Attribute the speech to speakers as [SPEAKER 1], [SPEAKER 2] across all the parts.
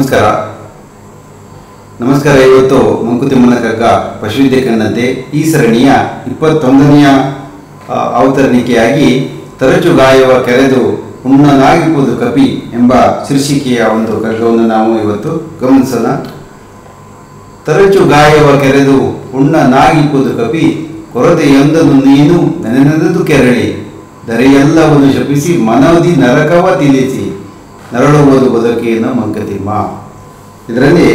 [SPEAKER 1] ನಮಸ್ಕಾರ ನಮಸ್ಕಾರ ಇವತ್ತು ಮಂಕುತಿಮ್ಮನ ಕಗ್ಗ ಪಶುವಿದ್ಯೆ ಕಂಡಂತೆ ಈ ಸರಣಿಯ ಇಪ್ಪತ್ತೊಂದನೆಯ ಆ, ಅವತರಣಿಕೆಯಾಗಿ ತರಚು ಗಾಯವ ಕೆರೆದು ಹುಣ್ಣನಾಗಿಪುದು ಕಪಿ ಎಂಬ ಶೀರ್ಷಿಕೆಯ ಒಂದು ಕಗ್ಗವನ್ನು ನಾವು ಇವತ್ತು ಗಮನಿಸೋಣ ತರಚು ಗಾಯವ ಕೆರೆದು ಹುಣ್ಣನಾಗಿಪುದು ಕಪಿ ಕೊರತೆಯೊಂದನ್ನು ನೀನು ನೆನೆನೆದು ಕೆರಳಿ ದರೆಯೆಲ್ಲವನ್ನು ಶಪಿಸಿ ಮನದಿ ನರಕವ ತಿಳಿಸಿ ನರಳುವುದು ಬದುಕೇನು ಮಂಕತಿಮ್ಮ ಇದರಲ್ಲಿ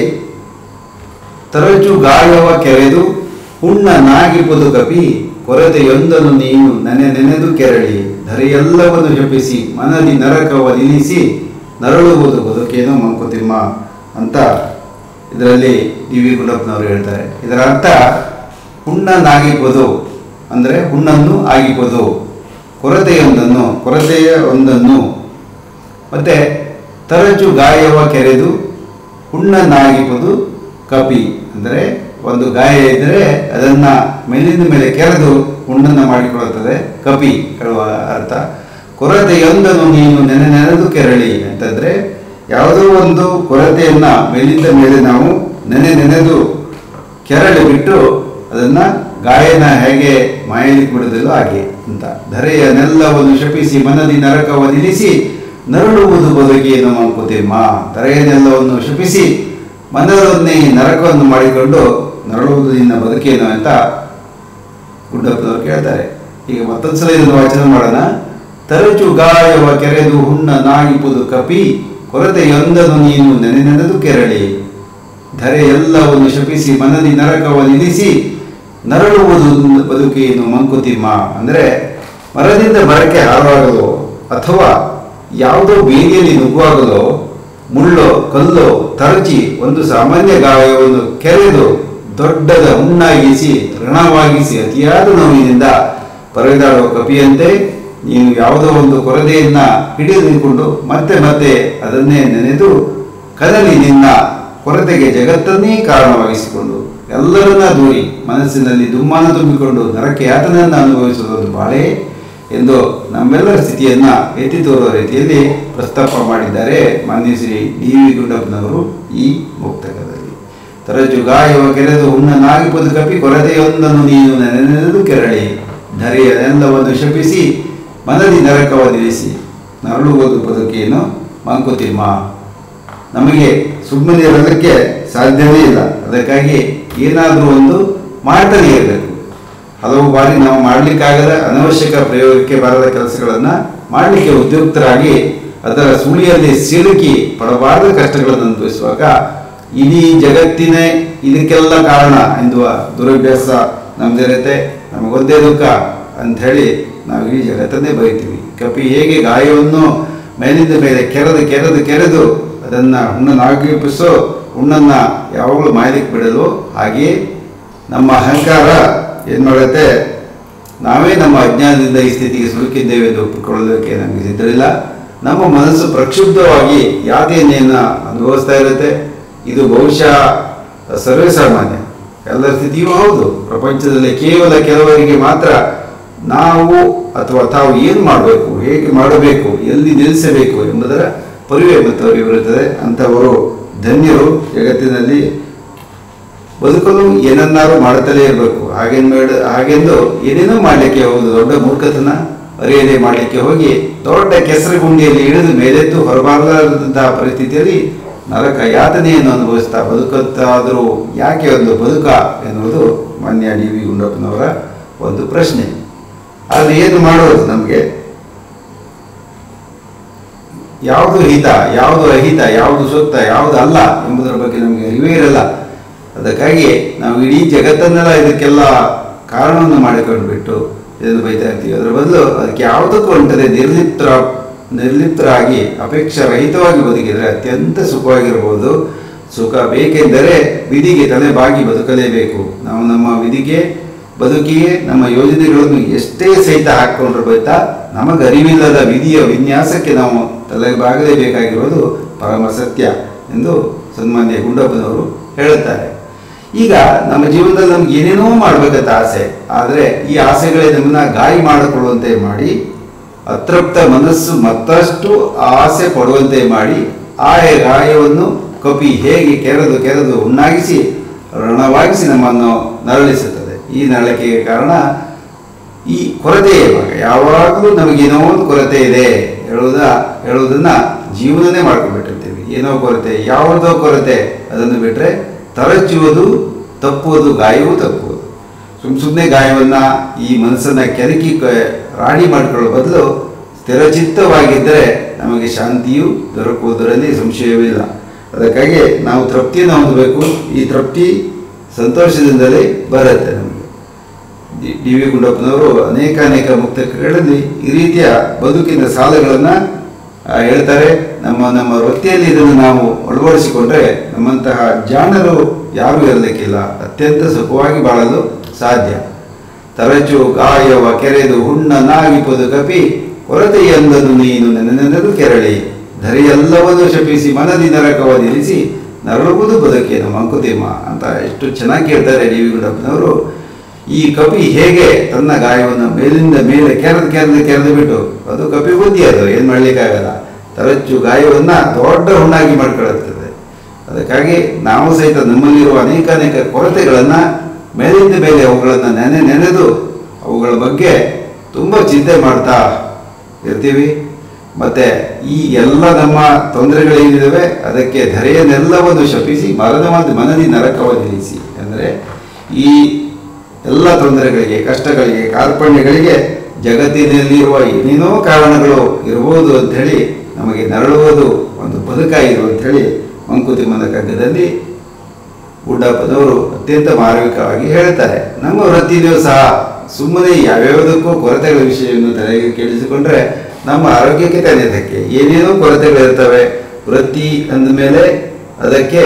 [SPEAKER 1] ತರಚು ಗಾಯವ ಕೆರೆದು ಹುಣ್ಣ ನಾಗಿಪುದು ಕಪಿ ಕೊರತೆಯೊಂದನ್ನು ನೀನು ನೆನೆ ನೆನೆದು ಕೆರಳಿ ಧರೆಯೆಲ್ಲವನ್ನು ಶಪಿಸಿ ಮನದಿ ನರಕವ ನಿಲ್ಲಿಸಿ ನರಳುವುದು ಬದುಕೇನು ಮಂಕುತಿಮ್ಮ ಅಂತ ಇದರಲ್ಲಿ ಡಿ ವಿ ಗುಂಡಪ್ಪನವರು ಹೇಳ್ತಾರೆ ಇದರ ಅರ್ಥ ಹುಣ್ಣನಾಗಿಪುದು ಅಂದರೆ ಹುಣ್ಣನ್ನು ಆಗಿಪುದು ಕೊರತೆಯೊಂದನ್ನು ಕೊರತೆಯ ಒಂದನ್ನು ಮತ್ತೆ ತರಚು ಗಾಯವ ಕೆರೆದು ಹುಣ್ಣನಾಗಿಪುದು ಕಪಿ ಅಂದರೆ ಒಂದು ಗಾಯ ಇದ್ದರೆ ಅದನ್ನು ಮೇಲಿಂದ ಮೇಲೆ ಕೆರೆದು ಹುಣ್ಣನ್ನು ಮಾಡಿಕೊಳ್ಳುತ್ತದೆ ಕಪಿ ಹೇಳುವ ಅರ್ಥ ಕೊರತೆಯೊಂದನ್ನು ನೀನು ನೆನೆ ನೆನೆದು ಕೆರಳಿ ಅಂತಂದರೆ ಯಾವುದೋ ಒಂದು ಕೊರತೆಯನ್ನು ಮೇಲಿಂದ ಮೇಲೆ ನಾವು ನೆನೆ ನೆನೆದು ಕೆರಳಿ ಬಿಟ್ಟು ಅದನ್ನು ಗಾಯನ ಹೇಗೆ ಮಾಯಲಿಕ್ಕೆ ಬಿಡುವುದಿಲ್ಲ ಹಾಗೆ ಅಂತ ಧರೆಯನ್ನೆಲ್ಲವನ್ನು ಶಪಿಸಿ ಮನದಿ ನರಕವ ನಿಲ್ಲಿಸಿ ನರಳುವುದು ಬದುಕೇನು ಮಂಕುತಿಮ್ಮ ಧರೆಯನ್ನೆಲ್ಲವನ್ನು ಶಪಿಸಿ ಮನದನ್ನೇ ನರಕವನ್ನು ಮಾಡಿಕೊಂಡು ನರಳುವುದು ನಿನ್ನ ಬದುಕೇನು ಅಂತ ಗುಡ್ಡಪ್ಪನವರು ಕೇಳ್ತಾರೆ ಈಗ ಮತ್ತೊಂದ್ಸಲ ಇದನ್ನು ವಾಚನ ಮಾಡೋಣ ತರಚು ಗಾಯವ ಕೆರೆದು ಹುಣ್ಣ ನಾಗಿಪುದು ಕಪಿ ಕೊರತೆಯೊಂದನ್ನು ನೀನು ನೆನೆ ನೆನೆದು ಕೆರಳಿ ಧರೆ ಎಲ್ಲವನ್ನು ಶಪಿಸಿ ಮನದಿ ನರಕವ ನಿಲ್ಲಿಸಿ ನರಳುವುದು ಬದುಕೇನು ಮಂಕುತಿಮ್ಮ ಅಂದರೆ ಮರದಿಂದ ಮರಕ್ಕೆ ಹಾರುವಾಗಲೋ ಅಥವಾ ಯಾವುದೋ ಬೀದಿಯಲ್ಲಿ ನುಗ್ಗುವಾಗಲೋ ಮುಳ್ಳೋ ಕಲ್ಲೋ ತರಚಿ ಒಂದು ಸಾಮಾನ್ಯ ಗಾಯವನ್ನು ಕೆರೆದು ದೊಡ್ಡದ ಹುಣ್ಣಾಗಿಸಿ ಋಣವಾಗಿಸಿ ಅತಿಯಾದ ನೋವಿನಿಂದ ಪರದಾಡುವ ಕಪಿಯಂತೆ ನೀನು ಯಾವುದೋ ಒಂದು ಕೊರತೆಯನ್ನ ಹಿಡಿದುಕೊಂಡು ಮತ್ತೆ ಮತ್ತೆ ಅದನ್ನೇ ನೆನೆದು ಕದಲಿ ನಿನ್ನ ಕೊರತೆಗೆ ಜಗತ್ತನ್ನೇ ಕಾರಣವಾಗಿಸಿಕೊಂಡು ಎಲ್ಲರನ್ನ ದೂರಿ ಮನಸ್ಸಿನಲ್ಲಿ ದುಮ್ಮಾನ ತುಂಬಿಕೊಂಡು ನರಕ್ಕೆ ಯಾತನೆಯನ್ನು ಅನುಭವಿಸುವುದು ಬಾಳೆ ಎಂದು ನಮ್ಮೆಲ್ಲರ ಸ್ಥಿತಿಯನ್ನ ಎತ್ತಿ ತೋರುವ ರೀತಿಯಲ್ಲಿ ಪ್ರಸ್ತಾಪ ಮಾಡಿದ್ದಾರೆ ಮಾನ್ಯ ಶ್ರೀ ಡಿ ವಿ ಗುಂಡಪ್ಪನವರು ಈ ಮುಕ್ತಕದಲ್ಲಿ ತರಜು ಗಾಯವ ಕೆರೆದು ಹುಣ್ಣನಾಗಿಪದು ಕಪಿ ಕೊರತೆಯೊಂದನ್ನು ನೀನು ನೆನೆದು ಕೆರಳಿ ಧರೆಯನ್ನೆಲ್ಲವನ್ನು ಶಪಿಸಿ ಮನದಿ ನರಕವ ನಿಲ್ಲಿಸಿ ನರಳುವುದು ಬದುಕೇನು ಮಂಕುತಿಮ್ಮ ನಮಗೆ ಸುಮ್ಮನೆ ಇರೋದಕ್ಕೆ ಸಾಧ್ಯವೇ ಇಲ್ಲ ಅದಕ್ಕಾಗಿ ಏನಾದರೂ ಒಂದು ಮಾಡ್ತಾನೆ ಇರಬೇಕು ಹಲವು ಬಾರಿ ನಾವು ಮಾಡಲಿಕ್ಕಾಗದ ಅನವಶ್ಯಕ ಪ್ರಯೋಗಕ್ಕೆ ಬರದ ಕೆಲಸಗಳನ್ನು ಮಾಡಲಿಕ್ಕೆ ಉದ್ಯುಕ್ತರಾಗಿ ಅದರ ಸುಳಿಯಲ್ಲಿ ಸಿಲುಕಿ ಪಡಬಾರದ ಕಷ್ಟಗಳನ್ನು ಅನುಭವಿಸುವಾಗ ಇಡೀ ಜಗತ್ತಿನೇ ಇದಕ್ಕೆಲ್ಲ ಕಾರಣ ಎನ್ನುವ ದುರಭ್ಯಾಸ ನಮ್ದಿರುತ್ತೆ ನಮಗೊಂದೇ ದುಃಖ ಅಂಥೇಳಿ ನಾವು ಇಡೀ ಜಗತ್ತನ್ನೇ ಬೈತೀವಿ ಕಪಿ ಹೇಗೆ ಗಾಯವನ್ನು ಮೇಲಿಂದ ಮೇಲೆ ಕೆರೆದು ಕೆರೆದು ಕೆರೆದು ಅದನ್ನು ಹುಣ್ಣನಾಗಿಪಿಸೋ ಹುಣ್ಣನ್ನು ಯಾವಾಗಲೂ ಮಾಯಲಿಕ್ಕೆ ಬಿಡಲು ಹಾಗೆಯೇ ನಮ್ಮ ಅಹಂಕಾರ ಏನು ಮಾಡುತ್ತೆ ನಾವೇ ನಮ್ಮ ಅಜ್ಞಾನದಿಂದ ಈ ಸ್ಥಿತಿಗೆ ಸಿಲುಕಿದ್ದೇವೆ ಎಂದು ಒಪ್ಪಿಕೊಳ್ಳೋದಕ್ಕೆ ನಮಗೆ ಸಿದ್ಧರಿಲ್ಲ ನಮ್ಮ ಮನಸ್ಸು ಪ್ರಕ್ಷುಬ್ಧವಾಗಿ ಯಾತನೆಯನ್ನು ಅನುಭವಿಸ್ತಾ ಇರುತ್ತೆ ಇದು ಬಹುಶಃ ಸರ್ವೇ ಸಾಮಾನ್ಯ ಎಲ್ಲರ ಸ್ಥಿತಿಯೂ ಹೌದು ಪ್ರಪಂಚದಲ್ಲಿ ಕೇವಲ ಕೆಲವರಿಗೆ ಮಾತ್ರ ನಾವು ಅಥವಾ ತಾವು ಏನು ಮಾಡಬೇಕು ಹೇಗೆ ಮಾಡಬೇಕು ಎಲ್ಲಿ ನಿಲ್ಲಿಸಬೇಕು ಎಂಬುದರ ಪರಿವೆ ಮತ್ತವರಿಗೆ ಇರುತ್ತದೆ ಅಂಥವರು ಧನ್ಯರು ಜಗತ್ತಿನಲ್ಲಿ ಬದುಕಲು ಏನನ್ನಾರು ಮಾಡುತ್ತಲೇ ಇರಬೇಕು ಹಾಗೇನು ಮಾಡ ಹಾಗೆಂದು ಏನೇನೋ ಮಾಡಲಿಕ್ಕೆ ಹೋಗುದು ದೊಡ್ಡ ಮೂರ್ಖತನ ಅರಿಯದೆ ಮಾಡಲಿಕ್ಕೆ ಹೋಗಿ ದೊಡ್ಡ ಕೆಸರು ಗುಂಡಿಯಲ್ಲಿ ಇಳಿದು ಮೇಲೆದ್ದು ಹೊರಬಾರದಂತಹ ಪರಿಸ್ಥಿತಿಯಲ್ಲಿ ನರಕ ಯಾತನೆಯನ್ನು ಅನುಭವಿಸ್ತಾ ಬದುಕುತ್ತಾದರೂ ಯಾಕೆ ಒಂದು ಬದುಕ ಎನ್ನುವುದು ಮಾನ್ಯ ಡಿ ವಿ ಗುಂಡಪ್ಪನವರ ಒಂದು ಪ್ರಶ್ನೆ ಆದರೆ ಏನು ಮಾಡೋದು ನಮಗೆ ಯಾವುದು ಹಿತ ಯಾವುದು ಅಹಿತ ಯಾವುದು ಸೂಕ್ತ ಯಾವುದು ಅಲ್ಲ ಎಂಬುದರ ಬಗ್ಗೆ ನಮಗೆ ಅರಿವೇ ಇರಲ್ಲ ಅದಕ್ಕಾಗಿ ನಾವು ಇಡೀ ಜಗತ್ತನ್ನೆಲ್ಲ ಇದಕ್ಕೆಲ್ಲ ಕಾರಣವನ್ನು ಮಾಡಿಕೊಂಡು ಬಿಟ್ಟು ಇದನ್ನು ಬೈತಾ ಇರ್ತೀವಿ ಅದರ ಬದಲು ಅದಕ್ಕೆ ಯಾವುದಕ್ಕೂ ಹೊಂಟದೆ ನಿರ್ಲಿಪ್ತರ ನಿರ್ಲಿಪ್ತರಾಗಿ ಅಪೇಕ್ಷಾರಹಿತವಾಗಿ ಬದುಕಿದರೆ ಅತ್ಯಂತ ಸುಖವಾಗಿರಬಹುದು ಸುಖ ಬೇಕೆಂದರೆ ವಿಧಿಗೆ ತಲೆ ಬಾಗಿ ಬದುಕಲೇಬೇಕು ನಾವು ನಮ್ಮ ವಿಧಿಗೆ ಬದುಕಿಗೆ ನಮ್ಮ ಯೋಜನೆಗಳನ್ನು ಎಷ್ಟೇ ಸಹಿತ ಹಾಕ್ಕೊಂಡ್ರು ಬೈತಾ ನಮಗರಿವಿಲ್ಲದ ವಿಧಿಯ ವಿನ್ಯಾಸಕ್ಕೆ ನಾವು ತಲೆ ಬಾಗಲೇಬೇಕಾಗಿರೋದು ಪರಮ ಸತ್ಯ ಎಂದು ಸನ್ಮಾನ್ಯ ಗುಂಡಪ್ಪನವರು ಹೇಳುತ್ತಾರೆ ಈಗ ನಮ್ಮ ಜೀವನದಲ್ಲಿ ನಮ್ಗೆ ಏನೇನೋ ಮಾಡಬೇಕಂತ ಆಸೆ ಆದರೆ ಈ ಆಸೆಗಳೇ ನಮ್ಮನ್ನ ಗಾಯ ಮಾಡಿಕೊಳ್ಳುವಂತೆ ಮಾಡಿ ಅತೃಪ್ತ ಮನಸ್ಸು ಮತ್ತಷ್ಟು ಆಸೆ ಪಡುವಂತೆ ಮಾಡಿ ಆ ಗಾಯವನ್ನು ಕಪಿ ಹೇಗೆ ಕೆರೆದು ಕೆರೆದು ಉಣ್ಣಾಗಿಸಿ ರಣವಾಗಿಸಿ ನಮ್ಮನ್ನು ನರಳಿಸುತ್ತದೆ ಈ ನರಳಿಕೆಗೆ ಕಾರಣ ಈ ಕೊರತೆ ಇವಾಗ ಯಾವಾಗಲೂ ನಮಗೇನೋ ಒಂದು ಕೊರತೆ ಇದೆ ಹೇಳುವುದ ಹೇಳುವುದನ್ನ ಜೀವನನೇ ಮಾಡ್ಕೊಂಡ್ಬಿಟ್ಟಿರ್ತೀವಿ ಏನೋ ಕೊರತೆ ಯಾವುದೋ ಕೊರತೆ ಅದನ್ನು ಬಿಟ್ಟರೆ ತರಚುವುದು ತಪ್ಪುವುದು ಗಾಯವೂ ತಪ್ಪುವುದು ಸುಮ್ ಸುಮ್ಮನೆ ಗಾಯವನ್ನ ಈ ಮನಸ್ಸನ್ನ ಕೆದಕಿ ಕ- ರಾಡಿ ಮಾಡಿಕೊಳ್ಳೋ ಬದಲು ಸ್ಥಿರಚಿತ್ತವಾಗಿದ್ದರೆ ನಮಗೆ ಶಾಂತಿಯು ದೊರಕುವುದರಲ್ಲಿ ಸಂಶಯವಿಲ್ಲ ಅದಕ್ಕಾಗಿ ನಾವು ತೃಪ್ತಿಯನ್ನು ಹೊಂದಬೇಕು ಈ ತೃಪ್ತಿ ಸಂತೋಷದಿಂದಲೇ ಬರುತ್ತೆ ನಮಗೆ ಡಿ- ಡಿ ವಿ ಗುಂಡಪ್ಪನವರು ಅನೇಕ ಅನೇಕ ಮುಕ್ತಗಳಲ್ಲಿ ಈ ರೀತಿಯ ಬದುಕಿನ ಸಾಲಗಳನ್ನು ಹೇಳ್ತಾರೆ ನಮ್ಮ ನಮ್ಮ ವೃತ್ತಿಯಲ್ಲಿ ಇದನ್ನು ನಾವು ಅಳವಡಿಸಿಕೊಂಡ್ರೆ ನಮ್ಮಂತಹ ಜಾಣರು ಯಾರೂ ಇರಲಿಕ್ಕಿಲ್ಲ ಅತ್ಯಂತ ಸುಖವಾಗಿ ಬಾಳಲು ಸಾಧ್ಯ ತರಚು ಗಾಯವ ಕೆರೆದು ಹುಣ್ಣನಾಗಿಪುದು ಕಪಿ ಕೊರತೆಯೆಂದನು ನೀನು ನೆನೆನೆಂದದು ಕೆರಳಿ ಧರೆಯೆಲ್ಲವನ್ನು ಶಪಿಸಿ ಮನದಿ ನರಕವ ನಿಲ್ಲಿಸಿ ನರಳುವುದು ಬದುಕೇನು ಮಂಕುತಿಮ್ಮ ಅಂತ ಎಷ್ಟು ಚೆನ್ನಾಗಿ ಕೇಳ್ತಾರೆ ಡಿ ವಿ ಗುಂಡಪ್ಪನವರು ಈ ಕಪಿ ಹೇಗೆ ತನ್ನ ಗಾಯವನ್ನು ಮೇಲಿಂದ ಮೇಲೆ ಕೆರೆದು ಕೆರೆದು ಕೆರೆದು ಬಿಟ್ಟು ಅದು ಕಪಿ ಬುದ್ಧಿ ಅದು ಏನು ಮಾಡ್ಲಿಕ್ಕಾಗಲ್ಲ ತರಚು ಗಾಯವನ್ನ ದೊಡ್ಡ ಹುಣ್ಣಾಗಿ ಮಾಡ್ಕೊಳ್ಳುತ್ತದೆ ಅದಕ್ಕಾಗಿ ನಾವು ಸಹಿತ ನಮ್ಮಲ್ಲಿರುವ ಅನೇಕ ಅನೇಕ ಕೊರತೆಗಳನ್ನು ಮೇಲಿಂದ ಮೇಲೆ ಅವುಗಳನ್ನು ನೆನೆ ನೆನೆದು ಅವುಗಳ ಬಗ್ಗೆ ತುಂಬ ಚಿಂತೆ ಮಾಡ್ತಾ ಇರ್ತೀವಿ ಮತ್ತೆ ಈ ಎಲ್ಲ ನಮ್ಮ ತೊಂದರೆಗಳೇನಿದ್ದಾವೆ ಅದಕ್ಕೆ ಧರೆಯನ್ನೆಲ್ಲವನ್ನು ಶಪಿಸಿ ಮರದ ಮಧ್ಯ ಮನದಿ ನರಕವ ನಿಲ್ಲಿಸಿ ಅಂದರೆ ಈ ಎಲ್ಲ ತೊಂದರೆಗಳಿಗೆ ಕಷ್ಟಗಳಿಗೆ ಕಾರ್ಪಣ್ಯಗಳಿಗೆ ಜಗತ್ತಿನಲ್ಲಿರುವ ಏನೇನೋ ಕಾರಣಗಳು ಇರಬಹುದು ಅಂಥೇಳಿ ನಮಗೆ ನರಳುವುದು ಒಂದು ಬದುಕಾಯಿರು ಅಂಥೇಳಿ ಮಂಕುತಿಮ್ಮನ ಕಗ್ಗದಲ್ಲಿ ಗುಡ್ಡಪ್ಪನವರು ಅತ್ಯಂತ ಮಾರ್ಮಿಕವಾಗಿ ಹೇಳ್ತಾರೆ ನಮ್ಮ ವೃತ್ತಿಯಲ್ಲಿಯೂ ಸಹ ಸುಮ್ಮನೆ ಯಾವ್ಯಾವುದಕ್ಕೂ ಕೊರತೆಗಳ ವಿಷಯವನ್ನು ತಲೆಗೆ ಕೇಳಿಸಿಕೊಂಡ್ರೆ ನಮ್ಮ ಆರೋಗ್ಯಕ್ಕೆ ತಾನೇ ಧಕ್ಕೆ ಏನೇನೋ ಕೊರತೆಗಳಿರ್ತವೆ ವೃತ್ತಿ ಅಂದಮೇಲೆ ಅದಕ್ಕೆ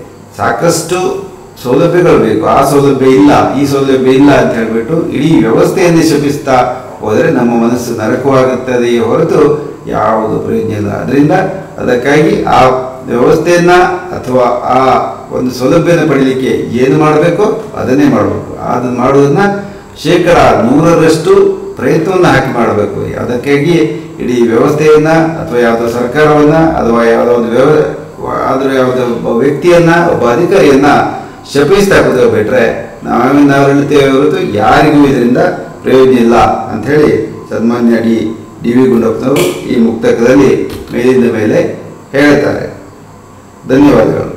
[SPEAKER 1] ಸಾಕಷ್ಟು ಸೌಲಭ್ಯಗಳು ಬೇಕು ಆ ಸೌಲಭ್ಯ ಇಲ್ಲ ಈ ಸೌಲಭ್ಯ ಇಲ್ಲ ಅಂತ ಹೇಳ್ಬಿಟ್ಟು ಇಡೀ ವ್ಯವಸ್ಥೆಯನ್ನೇ ಶಪಿಸ್ತಾ ಹೋದರೆ ನಮ್ಮ ಮನಸ್ಸು ನರಕವಾಗುತ್ತದೆಯೇ ಹೊರತು ಯಾವುದು ಪ್ರಯೋಜನ ಇಲ್ಲ ಅದರಿಂದ ಅದಕ್ಕಾಗಿ ಆ ವ್ಯವಸ್ಥೆಯನ್ನ ಅಥವಾ ಆ ಒಂದು ಸೌಲಭ್ಯನ ಪಡೀಲಿಕ್ಕೆ ಏನು ಮಾಡಬೇಕೋ ಅದನ್ನೇ ಮಾಡಬೇಕು ಅದನ್ನು ಮಾಡುವುದನ್ನ ಶೇಕಡ ನೂರರಷ್ಟು ಪ್ರಯತ್ನವನ್ನು ಹಾಕಿ ಮಾಡಬೇಕು ಅದಕ್ಕಾಗಿ ಇಡೀ ವ್ಯವಸ್ಥೆಯನ್ನ ಅಥವಾ ಯಾವುದೋ ಸರ್ಕಾರವನ್ನ ಅಥವಾ ಯಾವುದೋ ಒಂದು ವ್ಯವ ಆದರೂ ಯಾವುದೋ ಒಬ್ಬ ವ್ಯಕ್ತಿಯನ್ನ ಒಬ್ಬ ಅಧಿಕಾರಿಯನ್ನ ಶಪಿಸ್ತಾ ಕೂತ್ಕೊಬಿಟ್ರೆ ನಾವೇ ನಾವು ಹೇಳ್ತೇವೆ ಹೊರತು ಯಾರಿಗೂ ಇದರಿಂದ ಪ್ರಯೋಜನ ಇಲ್ಲ ಅಂಥೇಳಿ ಸನ್ಮಾನ್ಯ ಡಿ ಡಿ ವಿ ಗುಂಡಪ್ಪನವರು ಈ ಮುಕ್ತಕದಲ್ಲಿ ಮೇಲಿಂದ ಮೇಲೆ ಹೇಳ್ತಾರೆ ಧನ್ಯವಾದಗಳು